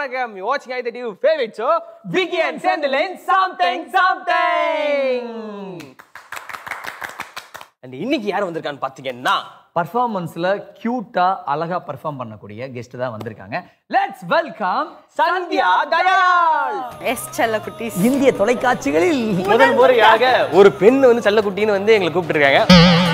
வணக்கம் வாட்சிங் I TV favourite show Vicky and சேந்தலின் சம்திங் சம்திங் அண்ட் இன்னைக்கு யார் வந்திருக்கான்னு பாத்தீங்கன்னா பர்ஃபார்மன்ஸ்ல கியூட்டா அழகா பர்ஃபார்ம் பண்ணக்கூடிய கெஸ்ட் தான் வந்திருக்காங்க let's welcome Sandhya Dayal yes செல்லக்குட்டீஸ் இந்திய தொலைக்காட்சிகளில் முதல் முறையாக ஒரு பெண் வந்து செல்லக்குட்டின்னு வந்து எங்களை கூப்பிட்டுருக்காங்க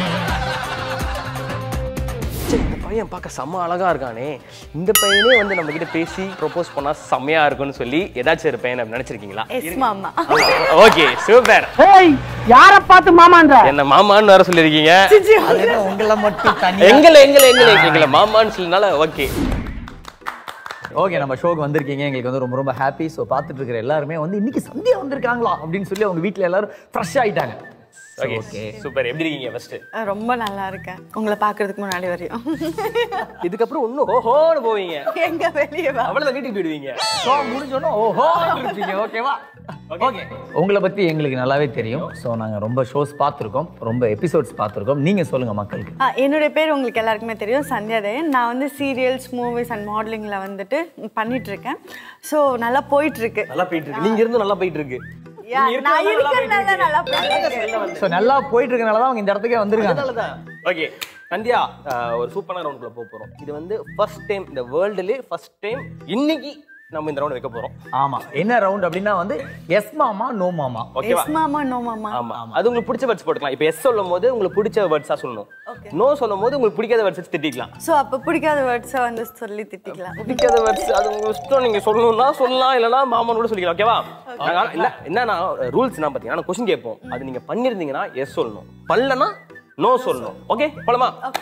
சரி, இந்த பையன் பார்க்க செம்ம அழகா இருக்கானே இந்த பையனே வந்து நம்ம கிட்ட பேசி ப்ரொபோஸ் பண்ணா செம்மையா இருக்கும்னு சொல்லி ஏதாச்சும் ஒரு பையன் நினைச்சிருக்கீங்களா எஸ் மாமா ஓகே சூப்பர் ஏய் யார பார்த்து மாமான்ற என்ன மாமான்னு வர சொல்லிருக்கீங்க அது என்ன உங்களை மட்டும் தனியா எங்களை எங்களை எங்களை எங்களை மாமான்னு சொல்லினால ஓகே ஓகே நம்ம ஷோக்கு வந்திருக்கீங்க எங்களுக்கு வந்து ரொம்ப ரொம்ப ஹாப்பி ஸோ பார்த்துட்டு இருக்கிற எல்லாருமே வந்து இன்னைக்கு சந்தியா வந்திருக்காங்களா அப்படின்னு சொல்லி அவங்க வீட்டில் எல்லாரும் ஃப்ரெஷ் ஆயிட்டாங்க ஓகே சூப்பர் எப்படி இருக்கீங்க ஃபர்ஸ்ட் ரொம்ப நல்லா இருக்கேன் உங்களை பார்க்கறதுக்கு முன்னாடி வரையும் இதுக்கப்புறம் இன்னும் ஓஹோன்னு போவீங்க எங்க வெளியே வா அவ்வளவுதான் வீட்டுக்கு போயிடுவீங்க ஷோ முடிஞ்சோன்னா ஓஹோ இருப்பீங்க ஓகேவா ஓகே உங்களை பத்தி எங்களுக்கு நல்லாவே தெரியும் ஸோ நாங்க ரொம்ப ஷோஸ் பார்த்துருக்கோம் ரொம்ப எபிசோட்ஸ் பார்த்துருக்கோம் நீங்க சொல்லுங்க மக்களுக்கு ஆ, என்னுடைய பேர் உங்களுக்கு எல்லாருக்குமே தெரியும் சந்தியா தேயன் நான் வந்து சீரியல்ஸ் மூவிஸ் அண்ட் மாடலிங்கில் வந்துட்டு பண்ணிட்டு இருக்கேன் ஸோ நல்லா போயிட்டு இருக்கு நல்லா போயிட்டு இருக்கு நீங்க இருந்து நல்லா போயிட்டு இருக்கு Yeah, நான் இருக்கிறதுனால நல்லா போயிட்டு இருக்கு ஸோ நல்லா போயிட்டு இருக்கனால தான் அவங்க இந்த இடத்துக்கே வந்திருக்காங்க அதனாலதான் ஓகே சந்தியா ஆஹ், ஒரு சூப்பரான ரவுண்டுக்குள்ள போக போறோம் இது வந்து ஃபர்ஸ்ட் டைம் இந்த வேர்ல்டுலேயே ஃபர்ஸ்ட் டைம் இன்னைக்கு நம்ம இந்த ரவுண்ட் வைக்க போறோம் ஆமா என்ன ரவுண்ட் அப்படின்னா வந்து எஸ் மாமா நோ மாமா ஓகேவா எஸ் மாமா நோ மாமா ஆமா அது உங்களுக்கு பிடிச்ச வேர்ட்ஸ் போட்டுக்கலாம் இப்போ எஸ் சொல்லும் போது உங்களுக்கு பிடிச்ச வேர்ட்ஸா சொல்லணும் நோ சொல்லும் போது உங்களுக்கு பிடிக்காத வேர்ட்ஸ் திட்டிக்கலாம் ஸோ அப்போ பிடிக்காத வேர்ட்ஸை வந்து சொல்லி திட்டிக்கலாம் பிடிக்காத வேர்ட்ஸ் அது உங்க இஷ்டம் நீங்க சொல்லணும்னா சொல்லலாம் இல்லைன்னா மாமன் கூட சொல்லிக்கலாம் ஓகேவா நாங்க இல்ல என்னன்னா ரூல்ஸ் என்ன பாத்தீங்கன்னா கொஸ்டின் கேட்போம் அது நீங்க பண்ணிருந்தீங்கன்னா எஸ் சொல்லணும் பண்ணலனா நோ சொல்லணும் ஓகே போலாமா ஓகே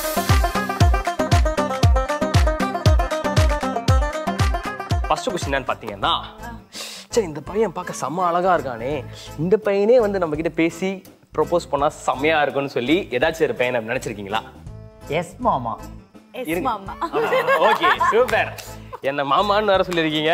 ஃபர்ஸ்ட் கொஸ்டின் என்னன்னு பாத்தீங்கன்னா சரி இந்த பையன் பார்க்க செம்ம அழகா இருக்கானே இந்த பையனே வந்து நம்ம கிட்ட பேசி ப்ரொபோஸ் பண்ணா செம்மையா இருக்கும்னு சொல்லி ஏதாச்சும் ஒரு பையனை நினைச்சிருக்கீங்களா எஸ் மாமா எஸ் மாமா ஓகே சூப்பர் என்ன மாமான்னு வேற சொல்லிருக்கீங்க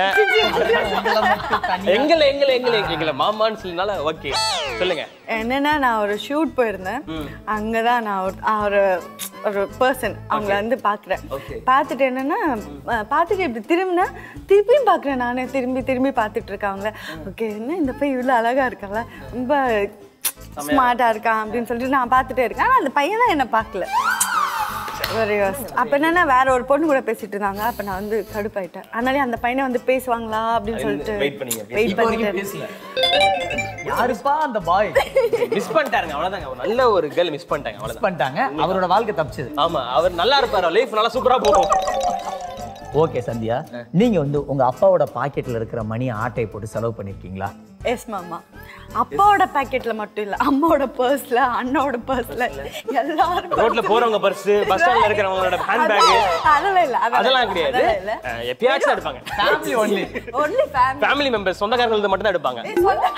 எங்களை எங்களை எங்களை எங்களை மாமான்னு சொல்லினால ஓகே சொல்லுங்க என்னன்னா நான் ஒரு ஷூட் போயிருந்தேன் அங்கதான் நான் ஒரு ஆ, ஒரு ஒரு பர்சன் அவங்கள வந்து பாக்குறேன் பார்த்துட்டு என்னன்னா அஹ், பார்த்துட்டு இப்படி திரும்பினா திருப்பியும் பார்க்குறேன் நானே திரும்பி திரும்பி பார்த்துட்டு இருக்காங்களே ஓகே என்ன இந்த பையன் இவ்வளோ அழகா இருக்காங்களா ரொம்ப ஸ்மார்ட்டா இருக்கான் அப்படின்னு சொல்லிட்டு நான் பார்த்துட்டே இருக்கேன் ஆனா அந்த பையன் தான் என்ன பார்க்கல வெரி அப்ப என்னன்னா வேற ஒரு பொண்ணு கூட பேசிட்டு இருந்தாங்க அப்ப நான் வந்து கடுப்பாயிட்டேன் அதனாலே அந்த பையனை வந்து பேசுவாங்களா அப்படின்னு சொல்லிட்டு wait பண்ணீங்க, வெயிட் இப்போ வரைக்கும் பண்ணிட்டு பேசல யாருப்பா அந்த பாய் மிஸ் பண்ணிட்டாருங்க அவ்வளவுதாங்க ஒரு நல்ல ஒரு கேர்ள் மிஸ் பண்ணிட்டாங்க அவ்வளவுதான் பண்ணிட்டாங்க அவரோட வாழ்க்கை தப்பிச்சது ஆமா அவர் நல்லா இருப்பாரு லைஃப் நல்லா சூப்பரா போகும் ஓகே சந்தியா நீங்க வந்து உங்க அப்பாவோட பாக்கெட்ல இருக்கிற மணி ஆட்டை போட்டு செலவு பண்ணிருக்கீங்களா எஸ் மாமா அப்பாவோட பாக்கெட்ல மட்டும் இல்ல அம்மாவோட பர்ஸ்ல அண்ணாவோட பர்ஸ்ல எல்லாரும் ரோட்ல போறவங்க பர்ஸ் பஸ் ஸ்டாண்ட்ல இருக்கிறவங்களோட ஹேண்ட் பேக் அதெல்லாம் இல்ல அதெல்லாம் கிடையாது அதெல்லாம் இல்ல அஹ், எப்பயாச்சும் தான் எடுப்பாங்க family only only family family members சொந்தக்காரங்களுக்கு மட்டும் தான் எடுப்பாங்க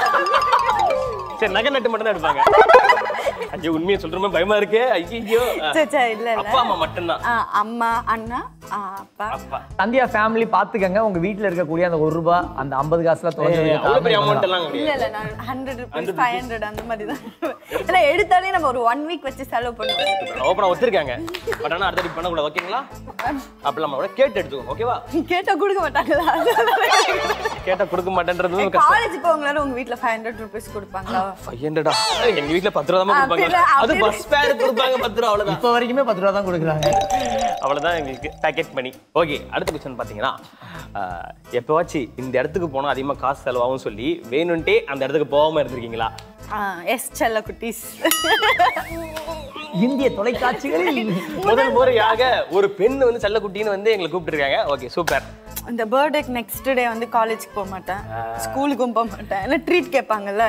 சரி நகை நட்டு மட்டும் தான் எடுப்பாங்க ஐயோ உண்மையை சொல்றமே பயமா இருக்கு ஐயோ சே சே இல்ல இல்ல அப்பா அம்மா மட்டும்தான் ஆ, அம்மா அண்ணா ஆ, அப்பா அப்பா சந்தியா ஃபேமிலி பாத்துக்கங்க உங்க வீட்ல இருக்கக்கூடிய அந்த ஒரு ரூபாய் அந்த ஐம்பது காசுல அவ்வளவு பெரிய அமௌண்ட் தொலைஞ்சு எல்லாம் இல்ல கிடையாது இல்ல நான் ஹண்ட்ரட் ருபீஸ் ஃபைவ் ஹண்ட்ரட் அந்த மாதிரி தான் இல்ல எடுத்தாலே நம்ம ஒரு ஒன் வீக் வச்சு செலவு பண்ணுவோம் ஓப்பனா ஒத்துருக்காங்க பட் ஆனா அடுத்த பண்ண கூட ஓகேங்களா அப்படி நம்ம கூட கேட்டு எடுத்துக்கோங்க ஓகேவா கேட்டா கொடுக்க மாட்டாங்களா கேட்டா கொடுக்க மாட்டேன்றது கஷ்டம் காலேஜ் போவங்களால உங்க வீட்ல ஃபைவ் ஹண்ட்ரட் ருபீஸ் கொடுப்பாங்களா ஃபைவ் ஹண்ட்ரடா எங்க வீட்ல பத்து ரூபா தான் கொடுப்பாங்க அப்படிலாம், அது அப்படிலாம். பஸ் ஃபேர் கொடுப்பாங்க பத்து ரூபா அவ்வளவுதான் இப்ப வரைக்குமே பத்து ரூபா தான் கொடுக்குறாங்க அவ்வளவுதான் எங்களுக்கு பேக்கெட் பண்ணி ஓகே அடுத்த கொஸ்டின் பாத்தீங்கன்னா ஆஹ், எப்பவாச்சும் இந்த இடத்துக்கு போனா அதிகமா காசு செலவாகும் சொல்லி வேணும்ட்டே அந்த இடத்துக்கு போகாம இருந்திருக்கீங்களா எஸ் செல்ல குட்டீஸ் இந்திய தொலைக்காட்சிகளில் முதல் முறையாக ஒரு பெண் வந்து செல்லக்குட்டின்னு வந்து எங்களை கூப்பிட்டுருக்காங்க ஓகே சூப்பர் இந்த பர்த்டேக்கு நெக்ஸ்ட் டே வந்து காலேஜ்க்கு போக மாட்டேன் ஸ்கூலுக்கும் போக மாட்டேன் ஏன்னா ட்ரீட் கேட்பாங்கல்ல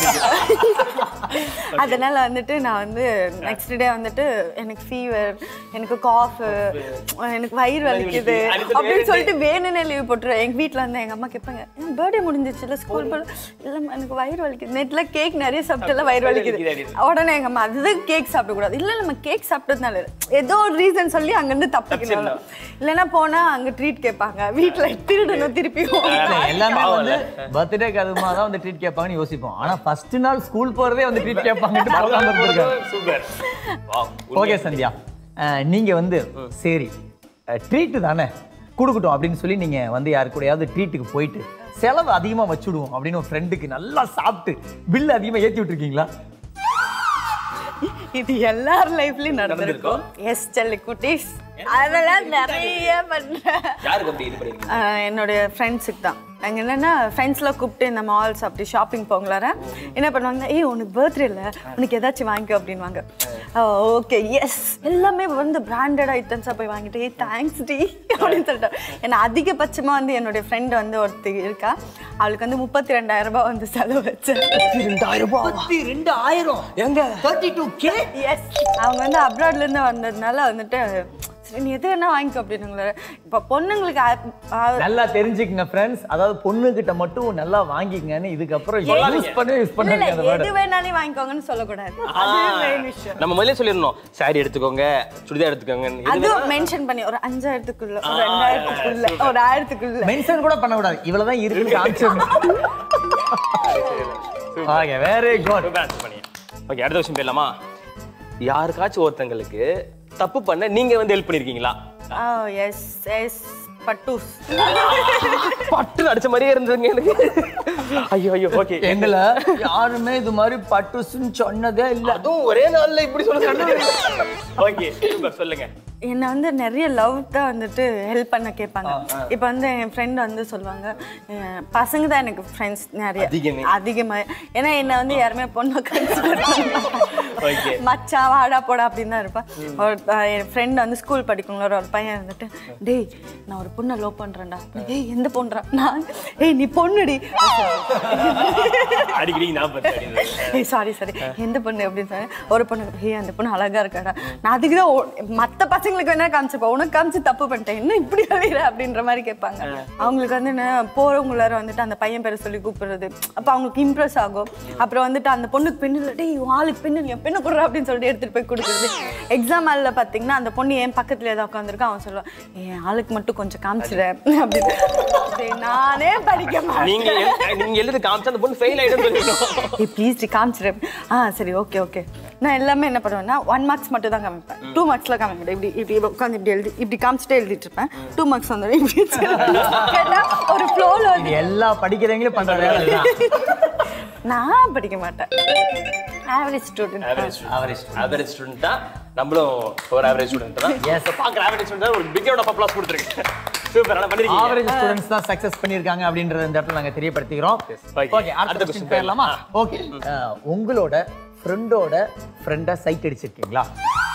அதனால வந்துட்டு நான் வந்து நெக்ஸ்ட் டே வந்துட்டு எனக்கு ஃபீவர் எனக்கு காஃப் எனக்கு வயிறு வலிக்குது அப்படின்னு சொல்லிட்டு வேணும்னே லீவ் போட்டுருவேன் எங்க வீட்ல வந்து எங்க அம்மா கேட்பாங்க பர்த்டே முடிஞ்சிச்சுல ஸ்கூல் போல இல்லம்மா எனக்கு வயிறு வலிக்குது நெட்ல கேக் நிறைய சாப்பிட்டல வயிறு வலிக்குது உடனே எங்க அம்மா அதுதான் கேக் சாப்பிடக்கூடாது இல்ல நம்ம கேக் சாப்பிட்டதுனால இல்ல. ஏதோ ஒரு ரீசன் சொல்லி அங்கிருந்து தப்பிக்கணும் இல்லைன்னா போனா அங்க ட்ரீட் கேட்பாங்க வீட்ல திருடணும் திருப்பியும் எல்லாமே வந்து பர்த்டேக்கு அதுமா தான் வந்து ட்ரீட் கேட்பாங்கன்னு யோசிப்போம் ஆனா ஃபர்ஸ்ட் நாள் ஸ்கூல் போறதே வந்து ட்ரீட் கேட்பாங்கன்னு போகாம இருந்திருக்காங்க சூப்பர் ஓகே சந்தியா அஹ், நீங்க வந்து சரி ட்ரீட் தானே கொடுக்கட்டும் அப்படின்னு சொல்லி நீங்க வந்து யாரு கூடயாவது ட்ரீட்டுக்கு போயிட்டு செலவு அதிகமா வச்சுடுவோம் அப்படின்னு ஒரு ஃப்ரெண்டுக்கு நல்லா சாப்பிட்டு பில் அதிகமா ஏத்தி விட்டுருக்கீங்களா இது எல்லார் லைஃப்லயும் நடந்திருக்கும் எஸ் செல்லி குட்டீஸ் அதெல்லாம் நிறைய பண்றேன் யாருக்கு அப்படி இது பண்ணிருக்கீங்க ஆஹ் என்னுடைய ஃப்ரெண்ட்ஸுக்கு தான் அங்கே என்னென்னா ஃப்ரெண்ட்ஸ்லாம் கூப்பிட்டு இந்த மால்ஸ் அப்படி ஷாப்பிங் போங்களார என்ன பண்ணுவாங்க ஏய் உனக்கு பர்த்டே இல்லை உனக்கு ஏதாச்சும் வாங்கிக்கோ அப்படின்வாங்க ஓகே எஸ் எல்லாமே வந்து பிராண்டட் ஐட்டம்ஸாக போய் வாங்கிட்டு ஏய் தேங்க்ஸ் டி அப்படின்னு சொல்லிட்டு ஏன்னா அதிகபட்சமாக வந்து என்னுடைய ஃப்ரெண்ட் வந்து ஒருத்தி இருக்கா அவளுக்கு வந்து முப்பத்தி ரெண்டாயிரம் ரூபாய் வந்து செலவு வச்சேன் முப்பத்தி ரெண்டு ஆயிரம் எங்க தேர்ட்டி டூ கே எஸ் அவங்க வந்து அப்ராட்லேருந்து வந்ததுனால வந்துட்டு சரி நீ எது வேணா வாங்கிக்கோ அப்படின்னுங்களே இப்போ பொண்ணுங்களுக்கு ஆ- ஆ- நல்லா தெரிஞ்சுக்கங்க ஃப்ரெண்ட்ஸ் அதாவது பொண்ணு கிட்ட மட்டும் நல்லா வாங்கிக்கங்கன்னு இதுக்கப்புறம் யூஸ் பண்ணவே யூஸ் இல்ல, பண்ணாதீங்க அந்த இல்ல, வேர்டு எது வேணாலும் வாங்கிக்கோங்கன்னு சொல்லக்கூடாது அது மெயின் விஷயம் நம்ம முதல்ல சொல்லிடணும் சாரி எடுத்துக்கோங்க சுடிதார் எடுத்துக்கோங்க எது அதுவும் மென்ஷன் பண்ணி ஒரு அஞ்சாயிரத்துக்குள்ள ஒரு ரெண்டாயிரத்துக்குள்ள ஒரு ஆயிரத்துக்குள்ள மென்ஷன் கூட பண்ண கூடாது இவ்வளவுதான் இருக்குன்னு காமிச்சிடணும் ஓகே வெரி குட் ஓகே அடுத்த விஷயம் போயிடலாமா யாருக்காச்சும் ஒருத்தங்களுக்கு தப்பு பண்ண நீங்க வந்து ஹெல்ப் பண்ணிருக்கீங்களா எஸ் எஸ் பட்டூஸ் பட்டு அடிச்ச மாதிரியே இருந்ததுங்க எனக்கு ஐயோ ஐயோ ஓகே எங்களை யாருமே இது மாதிரி பட்டுசுன்னு சொன்னதே இல்ல அதுவும் ஒரே நாள்ல இப்படி சொல்ல ஓகே சொல்லுங்க என்னை வந்து நிறைய லவ் தான் வந்துட்டு ஹெல்ப் பண்ண கேட்பாங்க இப்போ வந்து என் ஃப்ரெண்ட் வந்து சொல்லுவாங்க அஹ் பசங்க தான் எனக்கு ஃப்ரெண்ட்ஸ் நிறைய அதிகமே. அதிகமாக ஏன்னா என்னை வந்து யாருமே பொண்ணை கன்சிடர் Okay. மச்சான் வாடா போடா அப்படின்னு தான் இருப்பேன் ஒரு அஹ் என் ஃப்ரெண்ட் வந்து ஸ்கூல் படிக்குங்கள ஒரு பையன் இருந்துட்டு டேய் நான் ஒரு பொண்ணை லவ் பண்ணுறேன்டா டேய் எந்த பொண்ணுறா நான் ஏய் நீ பொண்ணுடி அடிக்கடி ஞாபகம் ஏய் சாரி சாரி எந்த பொண்ணு அப்படின்னு சொன்னேன் ஒரு பொண்ணு ஏய் அந்த பொண்ணு அழகா இருக்காடா நான் அதுக்கு தான் மற்ற பசங்களுக்கு வேணா காமிச்சுப்பேன் உனக்கு காமிச்சு தப்பு பண்ணிட்டேன் என்ன இப்படி அழிகிற அப்படின்ற மாதிரி கேட்பாங்க அவங்களுக்கு வந்து என்ன போறவங்களார வந்துட்டு அந்த பையன் பேரை சொல்லி கூப்பிடுறது அப்போ அவங்களுக்கு இம்ப்ரெஸ் ஆகும் அப்புறம் வந்துட்டு அந்த பொண்ணுக்கு பெண்ணு இல்லை டேய் உன் ஆளுக்கு பெண்ணு என் பெண்ணு கொடுறா அப்படின்னு சொல்லிட்டு எடுத்துட்டு போய் கொடுக்குறது எக்ஸாம் ஹாலில் பார்த்தீங்கன்னா அந்த பொண்ணு என் பக்கத்துல ஏதாவது உட்காந்துருக்கா அவன் சொல்லுவான் என் ஆளுக்கு மட்டும் கொஞ்சம் காமிச்சிடுறேன் அப்படின்னு டேய், நானே படிக்க மாட்டேன் நீங்க எழு- நீங்க எழுதி காமிச்சா அந்த பொண்ணு ஃபெயில் ஆயிடும் சொல்லிடணும் ஏய் ப்ளீஸ் டி காமிச்சிடு ஆ சரி ஓகே ஓகே நான் எல்லாமே என்ன பண்ணுவேன்னா ஒன் மார்க்ஸ் மட்டும் தான் காமிப்பேன் டூ மார்க்ஸ்ல காமிக்க மாட்டேன் இப்படி இப்படி உட்காந்து இப்படி எழுதி இப்படி காமிச்சிட்டே எழுதிட்டு இருப்பேன் டூ மார்க்ஸ் வந்துடும் இப்படி கேட்டா ஒரு ஃப்ளோவில் இது எல்லா படிக்கிறவங்களும் பண்ற வேலை தான் நான் படிக்க மாட்டேன் average student average average student தான் நம்மளும் ஒரு ஆவரேஜ் ஸ்டூடெண்ட் தான் Yes. So, பாக்குற ஆவரேஜ் ஸ்டூடெண்ட் ஒரு பிக் அவுட் அப்ளாஸ் கொடுத்துருக்கேன் சூப்பர் ஆனா பண்ணிருக்கீங்க ஆவரேஜ் ஸ்டூடெண்ட்ஸ் தான் சக்சஸ் பண்ணிருக்காங்க அப்படின்றத இந்த இடத்துல நாங்க தெரியப்படுத்திக்கிறோம் Okay. ஓகே அடுத்த அடுத்த கொஸ்டின் question போயிடலாமா ஓகே உங்களோட ஃப்ரெண்டோட ஃப்ரெண்டை சைட் அடிச்சிருக்கீங்களா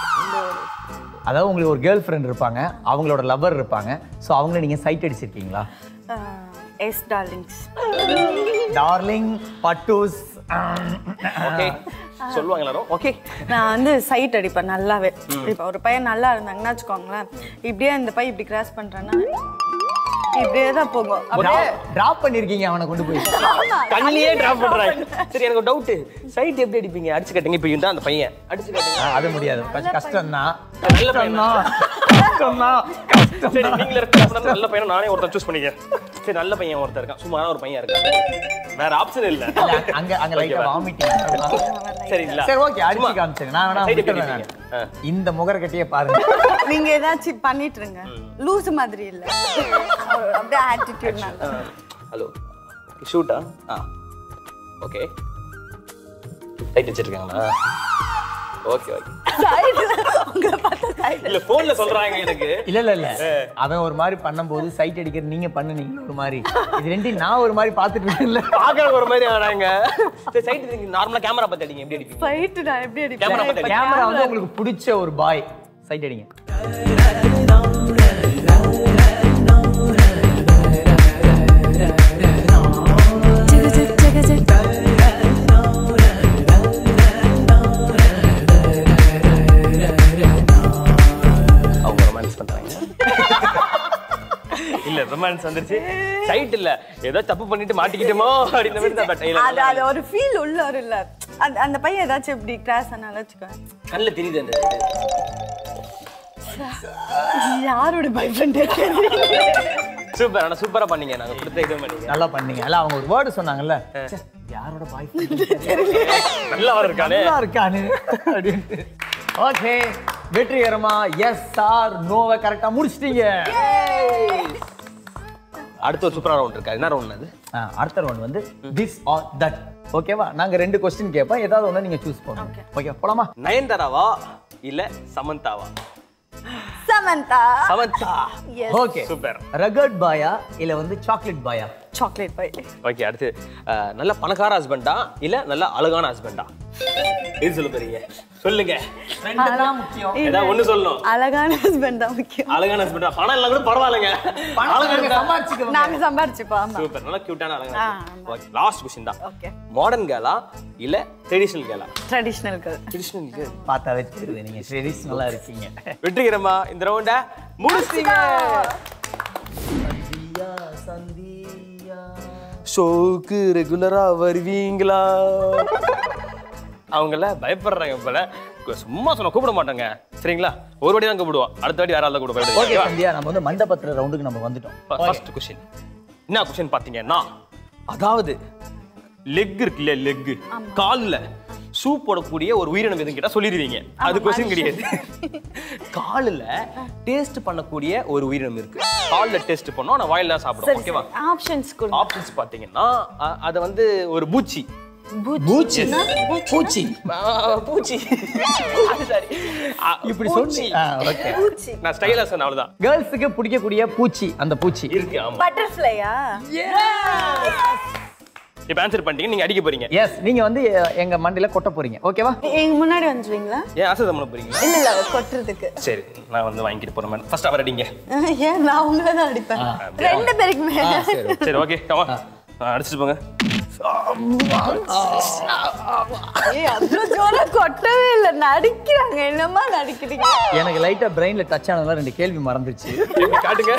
அதாவது உங்களுக்கு ஒரு கேர்ள் ஃப்ரெண்ட் இருப்பாங்க அவங்களோட லவர் இருப்பாங்க ஸோ அவங்கள நீங்க சைட் அடிச்சிருக்கீங்களா எஸ் டார்லிங்ஸ் டார்லிங் பட்டூஸ் ஓகே சொல்லுவாங்க எல்லாரும் ஓகே நான் வந்து சைட் அடிப்பேன் நல்லாவே இப்போ ஒரு பையன் நல்லா இருந்தாங்கன்னா வச்சுக்கோங்களேன் இப்படியே இந்த பையன் இப்படி கிராஸ் பண்றேன்னா இப்படியே தான் போகும் அப்படியே டிராப் பண்ணிருக்கீங்க அவனை கொண்டு போய் கண்ணிலே டிராப் பண்றாங்க சரி எனக்கு டவுட் சைட் எப்படி அடிப்பீங்க அடிச்சு கட்டுங்க இப்போ இருந்தா அந்த பையன் அடிச்சு கட்டுங்க ஆ, அது முடியாது கொஞ்சம் கஷ்டம் தான் நல்ல பையனா? கஷ்டம் தான் கஷ்டம் சரி நீங்களே இருக்க நல்ல பையனை நானே ஒருத்தன் சூஸ் பண்ணிக்கிறேன் சரி நல்ல பையன் ஒருத்தர் இருக்கான் சும்மா ஒரு பையன் இருக்கான் வேற ஆப்ஷன் இல்ல அங்க அங்க லைட்டா வாமிட்டிங் சரி இல்ல சரி ஓகே அடிச்சு காமிச்சிருங்க நான் வேணா Side எப்படி விட்டுறேன் அடிப்பீங்க? நான். இந்த முகரக்கட்டையே பாருங்க நீங்க ஏதாச்சும் பண்ணிட்டு இருங்க லூஸ் மாதிரி இல்ல அப்படியே ஆட்டிடியூட் நல்லா ஹலோ ஷூட்டா ஆ ஓகே லைட் வச்சிருக்காங்களா ஓகே ஓகே உங்களை பார்த்தா side இல்ல போன்ல சொல்றாங்க எனக்கு இல்ல இல்ல இல்ல அவன் ஒரு மாதிரி பண்ணும்போது சைட் அடிக்கிறது நீங்க பண்ணுனீங்க ஒரு மாதிரி இது ரெண்டையும் நான் ஒரு மாதிரி பார்த்துட்டு இருக்கேன்ல பாக்குற ஒரு மாதிரி ஆனாங்க சரி சைட் நீங்க நார்மலா கேமரா பார்த்து அடிங்க எப்படி அடிப்பீங்க ஃபைட் நான் எப்படி Camera அடிப்பேன் பார்த்து கேமரா வந்து உங்களுக்கு பிடிச்ச ஒரு பாய் சைட் அடிங்க அவங்க ரொமான்ஸ் பண்றாங்க இல்ல ரொமான்ஸ் வந்துருச்சு சைட் இல்ல ஏதோ தப்பு பண்ணிட்டு மாட்டிக்கிட்டோமோ அப்படின்ற மாதிரி தான் பட் அது அது ஒரு ஃபீல் உள்ள ஒரு இல்ல அந்த அந்த பையன் ஏதாச்சும் இப்படி கிராஸ் ஆனாலும் வச்சுக்கோ கண்ணுல தெரியுது அந்த யாரோட பாய் ஃப்ரெண்ட் சூப்பர் ஆனா சூப்பரா பண்ணீங்க நாங்க கொடுத்த இது பண்ணீங்க நல்லா பண்ணீங்க அல்ல அவங்க ஒரு வேர்டு சொன்னாங்கல்ல ச்சே, யாரோட பாய் ஃப்ரெண்ட் நல்லா இருக்கானே நல்லா இருக்கானு அப்படின்ட்டு ஓகே வெற்றிகரமா எஸ் ஆர் நோவை கரெக்டா முடிச்சிட்டீங்க அடுத்த ஒரு சூப்பரான ரவுண்ட் இருக்கா என்ன ரவுண்ட் அது ஆ, அடுத்த ரவுண்ட் வந்து திஸ் ஆர் தட் ஓகேவா நாங்க ரெண்டு கொஸ்டின் கேட்போம் ஏதாவது ஒண்ணு நீங்க சூஸ் பண்ணுங்க ஓகே போலாமா நயன்தாராவா இல்ல சமந்தாவா Samantha Samantha Yes. Okay super rugged பாயா இல்ல வந்து சாக்லேட் பாயா சாக்லேட் பாய் ஓகே அடுத்து அஹ், நல்ல பணக்கார ஹஸ்பண்டா இல்ல நல்ல அழகான ஹஸ்பண்டா எது சொல்ல போறீங்க சொல்லுங்க ரெண்டு தான் முக்கியம் ஏதாவது ஒண்ணு சொல்லணும் அழகான ஹஸ்பண்ட் தான் முக்கியம் அழகான ஹஸ்பண்டா பணம் இல்ல கூட பரவாயில்லைங்க நாங்க சம்பாதிச்சுக்கோங்க நாங்க சம்பாரிச்சுப்போம் ஆமா சூப்பர் நல்ல கியூட்டான அழகான ஆ, ஓகே லாஸ்ட் கொஸ்டின் தான் ஓகே மாடர்ன் கேலா இல்ல ட்ரெடிஷனல் கேலா ட்ரெடிஷ்னல் கேர்ள் ட்ரெடிஷனல் கேல் பார்த்தாவே தெரியுது நீங்க ட்ரெடிஷ்னலா இருக்கீங்க வெற்றிகரமா இந்த ரவுண்ட முடிச்சிட்டீங்க சந்தியா சந்தியா ஷோக்கு ரெகுலரா வருவீங்களா அவங்கள பயப்படுறாங்க போல சும்மா சொன்ன கூப்பிட மாட்டாங்க சரிங்களா ஒரு வாட்டி தான் கூப்பிடுவோம் அடுத்த வாட்டி யாராவது ஓகே கூப்பிடுவோம் சந்தியா நம்ம வந்து மண்டபத்திர ரவுண்டுக்கு நம்ம வந்துட்டோம் ஃபர்ஸ்ட் கொஸ்டின் என்ன கொஸ்டின் பாத்தீங்கன்னா அதாவது லெக் இருக்கு இல்லையா லெக் கால்ல ஷூ போடக்கூடிய ஒரு உயிரினம் எதுவும் கேட்டா சொல்லிடுவீங்க அது கொஸ்டின் கிடையாது காலில் டேஸ்ட் பண்ணக்கூடிய ஒரு உயிரினம் இருக்கு கால்ல டேஸ்ட் பண்ணோம் ஆனா வாயில தான் சாப்பிடும் சரி ஓகேவா ஆப்ஷன்ஸ் கொடுங்க ஆப்ஷன்ஸ் பாத்தீங்கன்னா அ- அது வந்து ஒரு பூச்சி பூச்சி பூச்சி பூச்சி சரி இப்படி பூச்சி. சொல்லி ஓகே பூச்சி நான் ஸ்டைலா சொன்ன அவ்வளவுதான் கேர்ள்ஸுக்கு பிடிக்கக்கூடிய பூச்சி அந்த பூச்சி இருக்கு ஆமா பட்டர்ஃப்ளையா இப்ப ஆன்சர் பண்ணிட்டீங்க நீங்க அடிக்க போறீங்க எஸ் நீங்க வந்து எ- எங்க மண்டையில கொட்ட போறீங்க ஓகேவா எங்க முன்னாடி வந்துருவீங்களா ஏன் ஆசை பண்ண போறீங்களா இல்ல இல்ல கொட்டுறதுக்கு சரி நான் வந்து வாங்கிட்டு போறேன் மேடம் ஃபர்ஸ்ட் அவர் அடிங்க ஏன் நான் உங்களை தான் அடிப்பேன் ரெண்டு பேருக்கு மேல சரி ஓகே கமா அடிச்சிட்டு போங்க ஏய் அவ்வளவு ஜோரா கொட்டவே இல்ல நடிக்கிறாங்க என்னமா நடிக்கிறீங்க எனக்கு லைட்டா பிரெயின்ல டச் ஆனதுல ரெண்டு கேள்வி மறந்துருச்சு எப்படி காட்டுங்க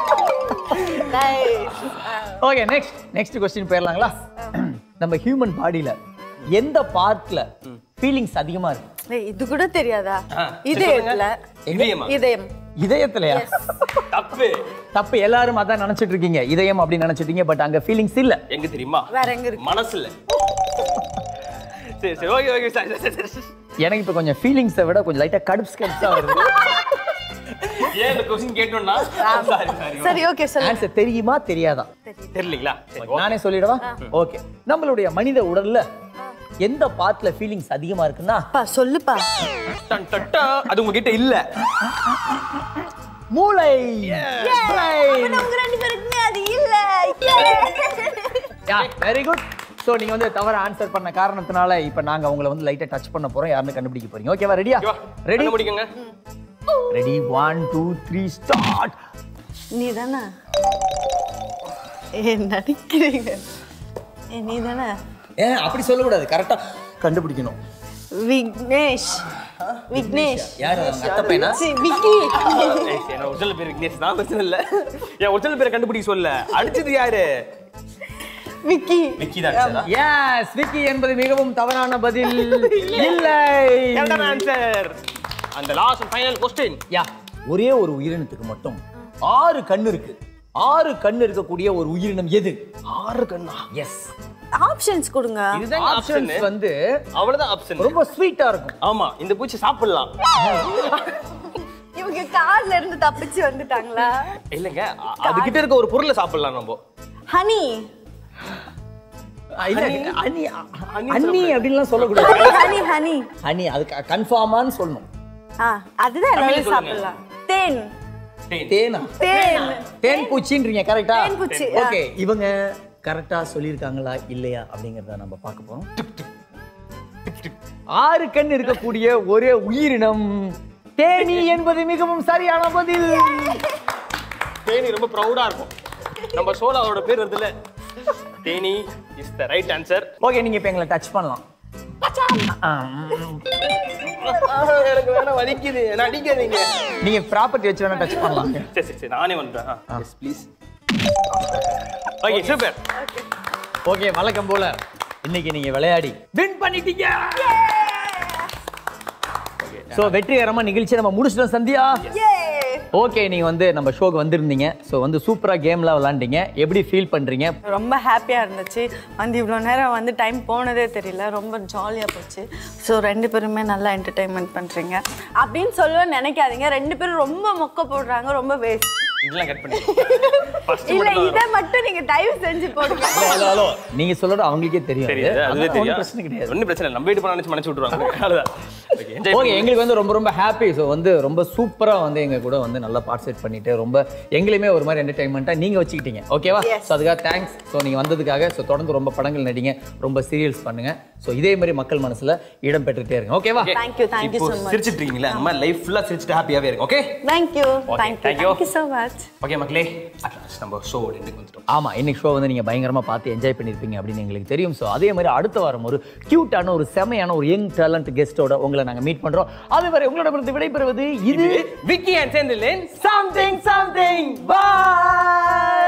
Nice. Okay next next question போயிடலாங்களா நம்ம ஹியூமன் பாடியில எந்த பார்ட்ல ஃபீலிங்ஸ் அதிகமா இருக்கு ஏய், இது கூட தெரியாதா ஆ, இதயத்துல இதயமா? இதயம் இதயத்திலயா தப்பு தப்பு எல்லாரும் அதான் நினைச்சிட்டு இருக்கீங்க இதயம் அப்படின்னு நினைச்சிட்டீங்க பட் அங்க ஃபீலிங்ஸ் இல்ல எங்க தெரியுமா வேற எங்க இருக்கு மனசுல சரி சரி ஓகே ஓகே சரி சரி சரி எனக்கு இப்ப கொஞ்சம் ஃபீலிங்ஸை விட கொஞ்சம் லைட்டா கடுப்ஸ் கடுப்ஸா வருது ஏன் இந்த கொஸ்டின் கேட்டோம்னா சாரி சாரி சரி ஓகே சொல்லு ஆன்சர் தெரியுமா தெரியாதா தெரியலீங்களா சரி நானே சொல்லிடவா ஓகே நம்மளுடைய மனித உடல்ல எந்த பார்ட்ல ஃபீலிங்ஸ் அதிகமா இருக்குன்னா பா சொல்லுப்பா டன் டட்டா அது உங்ககிட்ட இல்ல மூளை Brain. உங்க ரெண்டு பேருக்குமே அது இல்ல வெரி குட் சோ நீங்க வந்து தவற ஆன்சர் பண்ண காரணத்தினால இப்ப நாங்க உங்களை வந்து லைட்டா டச் பண்ண போறோம் யாருன்னு கண்டுபிடிக்க போறீங்க ஓகேவா ரெடியா ரெடி முடிக்குங்க ready one two three start நீ தானே ஏ நடிக்கிறீங்க ஏ நீ தானே ஏன் அப்படி சொல்லக்கூடாது கரெக்டா கண்டுபிடிக்கணும் விக்னேஷ் விக்னேஷ் யார் அவங்க அத்தை பையனா சி, விக்கி ஏய், சரி, நான் ஒரிஜினல் பேர் விக்னேஷ் தான் பிரச்சனை இல்ல என் ஒரிஜினல் பேரை கண்டுபிடிக்க சொல்ல அடிச்சது யாரு விக்கி விக்கி தான் எஸ் விக்கி என்பது மிகவும் தவறான பதில் இல்லை ஆன்சர் அந்த லாஸ்ட் ஃபைனல் கொஸ்டின் யா ஒரே ஒரு உயிரினத்துக்கு மட்டும் ஆறு கண்ணு இருக்கு ஆறு கண்ணு இருக்கக்கூடிய ஒரு உயிரினம் எது ஆறு கண்ணா எஸ் ஆப்ஷன்ஸ் கொடுங்க இதுதான் ஆப்ஷன் ஆப்ஷன்ஸ் வந்து அவ்வளவுதான் ஆப்ஷன் ரொம்ப ஸ்வீட்டா இருக்கும் ஆமா இந்த பூச்சி சாப்பிடலாம் இவங்க கார்ல இருந்து தப்பிச்சு வந்துட்டாங்களா இல்லங்க அ- அதுகிட்ட இருக்க ஒரு பொருளை சாப்பிடலாம் நம்ம ஹனி அஹ் இல்ல அண்ணி அண்ணி அப்படின்லாம் சொல்லக்கூடாது ஹனி ஹனி அண்ணி அது கன்ஃபார்மான்னு சொல்லணும் ஆ அதுதான் எல்லாரும் சொல்லுங்க. சாப்பிடலாம் தேன் தேனா தேன் தேன் பூச்சின்றீங்க கரெக்டா தேன் பூச்சி, ஆ. ஓகே இவங்க கரெக்டா சொல்லியிருக்காங்களா இல்லையா அப்படிங்கறத நம்ம பார்க்க போறோம் ஆறு கண் இருக்கக்கூடிய ஒரே உயிரினம் தேனி என்பது மிகவும் சரியான பதில் தேனி ரொம்ப ப்ரௌடா இருக்கும் நம்ம சோழ அவரோட பேர் வருதுல்ல Theni is the right answer okay நீங்க இப்ப எங்களை டச் பண்ணலாம் ஆ, ம். எனக்கு வேணா வலிக்குது நான் அடிக்காதீங்க நீங்க ப்ராப்பர்ட்டி வச்சு வேணா டச் பண்ணலாம் சரி சரி சரி நானே வந்துட்டேன் yes please okay super okay வழக்கம் போல இன்னைக்கு நீங்க விளையாடி வின் பண்ணிட்டீங்க சோ வெற்றிகரமா நிகழ்ச்சி நம்ம முடிச்சிட்டோம் சந்தியா Yay! ஓகே நீங்க வந்து நம்ம ஷோக்கு வந்திருந்தீங்க ஸோ வந்து சூப்பரா கேம்லாம் விளாண்டீங்க எப்படி ஃபீல் பண்றீங்க ரொம்ப ஹாப்பியாக இருந்துச்சு வந்து இவ்வளோ நேரம் வந்து டைம் போனதே தெரியல ரொம்ப ஜாலியாக போச்சு ஸோ ரெண்டு பேருமே நல்லா என்டர்டைன்மெண்ட் பண்ணுறீங்க அப்படின்னு சொல்ல நினைக்காதீங்க ரெண்டு பேரும் ரொம்ப மொக்க போடுறாங்க ரொம்ப வேஸ்ட் இதெல்லாம் கட் பண்ணி இல்ல இதை மட்டும் நீங்க தயவு செஞ்சு போடுங்க ஹலோ ஹலோ நீங்க சொல்றது அவங்களுக்கே தெரியும் சரி அது. அதுவே அதெல்லாம் ஒண்ணும் தெரியும் பிரச்சனை கிடையாது ஒன்றும் பிரச்சனை இல்லை நம்ம வீட்டு போனா நினைச்சு மனசு விட்டுருவாங்க அவ்வளவுதான் ஓகே என்ஜாய் ஓகே எங்களுக்கு வந்து ரொம்ப ரொம்ப ஹாப்பி ஸோ வந்து ரொம்ப சூப்பரா வந்து எங்க கூட வந்து நல்லா பார்ட்டிசிபேட் பண்ணிட்டு ரொம்ப எங்களையுமே ஒரு மாதிரி என்டர்டைன்மெண்ட்டாக நீங்க வச்சுக்கிட்டீங்க ஓகேவா ஸோ அதுக்காக தேங்க்ஸ் ஸோ நீங்க வந்ததுக்காக ஸோ தொடர்ந்து ரொம்ப படங்கள் நடிங்க ரொம்ப சீரியல்ஸ் பண்ணுங்க ஸோ இதே மாதிரி மக்கள் மனசுல இடம் பெற்றுட்டே இருங்க ஓகேவா தேங்க்யூ தேங்க்யூ இப்போ ஸோ மச் சிரிச்சிட்டு இருக்கீங்களா அந்த மாதிரி லைஃப் ஃபுல்லா சிரிச்சிட்டு ஹாப்பியாவே இருக்கும் okay thank you Okay, thank you thank you. Thank you so much okay மக்களே அட்லாஸ்ட் நம்ம ஷோ எண்டுக்கு வந்துட்டோம் ஆமா இன்னைக்கு ஷோ வந்து நீங்க பயங்கரமா பார்த்து என்ஜாய் பண்ணிருப்பீங்க அப்படின்னு எங்களுக்கு தெரியும் ஸோ அதே மாதிரி அடுத்த வாரம் ஒரு கியூட்டான ஒரு செமையான ஒரு யங் டேலண்ட் கெஸ்டோட உங்களை நாங்க மீட் பண்றோம் அதுவரை உங்களிடமிருந்து விடைபெறுவது இது Vicky and Senthil something something bye